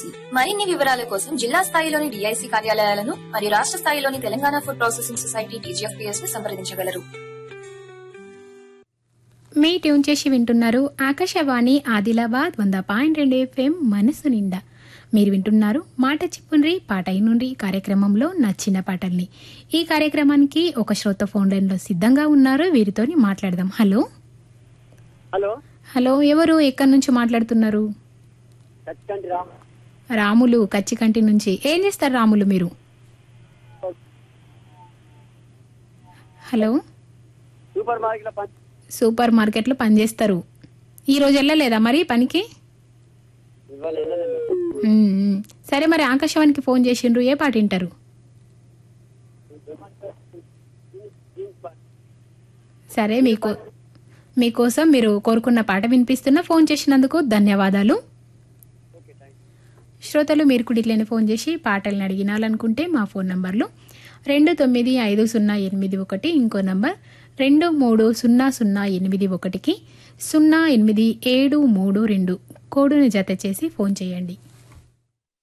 LLC మరిన్ని వివరాల కోసం జిల్లా స్థాయిలోని డిఐసి కార్యాలయాలను మరియు రాష్ట్ర స్థాయిలోని Telangana food processing society TGFPS ను సంప్రదించగలరు మీ ట్యూన్ చేసి వింటున్నారు ఆకాశవాణి ఆదిలాబాద్ వంద పాయింట్ రెండు ఎఫ్ఎం మనసు నిండా మీరు వింటున్నారు మాట చిప్పుండ్రి పాట నుండి కార్యక్రమంలో నచ్చిన పాటల్ని ఈ కార్యక్రమానికి ఒక శ్రోత ఫోన్ లైన్లో సిద్ధంగా ఉన్నారు వీరితోని మాట్లాడదాం హలో హలో హలో ఎవరు ఎక్కడి నుంచి మాట్లాడుతున్నారు ఖచ్చితంగా రా రాములు కచ్చికంటి నుంచి ఏం చేస్తారు రాములు మీరు హలో సూపర్ మార్కెట్ లో పని సూపర్ మార్కెట్లో పనిచేస్తారు ఈ రోజు వెళ్ళలేదా మరి పనికి ఇవాళ వెళ్ళలేదు. మ్మ్, మ్మ్. సరే మరి ఆకాశవాణికి ఫోన్ చేసిండ్రు ఏ పాట వింటారు సరే మీకు మీకోసం మీరు కోరుకున్న పాట వినిపిస్తున్న ఫోన్ చేసినందుకు ధన్యవాదాలు శ్రోతలు మీరు కూడా ఇట్లనే ఫోన్ చేసి పాటలను అడిగినాలనుకుంటే మా ఫోన్ నంబర్లు రెండు తొమ్మిది ఐదు సున్నా ఎనిమిది ఒకటి ఇంకో నంబర్ రెండు మూడు సున్నా సున్నా ఎనిమిది ఒకటికి సున్నా ఎనిమిది ఏడు మూడు రెండు కోడుని జత చేసి ఫోన్ చేయండి